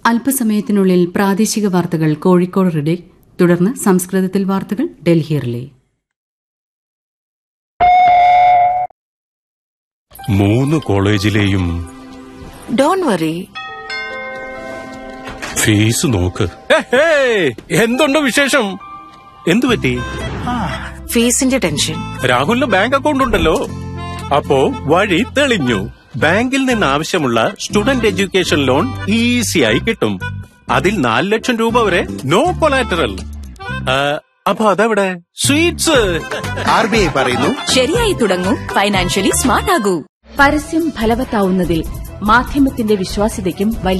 അല്പസമയത്തിനുള്ളിൽ പ്രാദേശിക വാർത്തകൾ കോഴിക്കോട് റിഡേ തുടർന്ന് സംസ്കൃതത്തിൽ വാർത്തകൾ ഡൽഹി റിലേ മൂന്ന് കോളേജിലെയും ഡോൺ വറി ഫീസ് നോക്ക് എന്തുണ്ട് വിശേഷം എന്തു പറ്റി ഫീസിന്റെ ടെൻഷൻ രാഹുലിന് ബാങ്ക് അക്കൗണ്ട് ഉണ്ടല്ലോ അപ്പോ വഴി തെളിഞ്ഞു ബാങ്കിൽ നിന്ന് ആവശ്യമുള്ള സ്റ്റുഡന്റ് എഡ്യൂക്കേഷൻ ലോൺ ഈസിയായി കിട്ടും അതിൽ നാല് ലക്ഷം രൂപ വരെ നോ കൊളാറ്ററൽ അപ്പൊ അതെവിടെ സ്വീറ്റ്സ് ആർ ബി ഐ പറയുന്നു ശരിയായി തുടങ്ങൂ ഫൈനാൻഷ്യലി സ്മാർട്ട് ആകൂ പരസ്യം ഫലവത്താവുന്നതിൽ മാധ്യമത്തിന്റെ വിശ്വാസ്യതയ്ക്കും വലിയ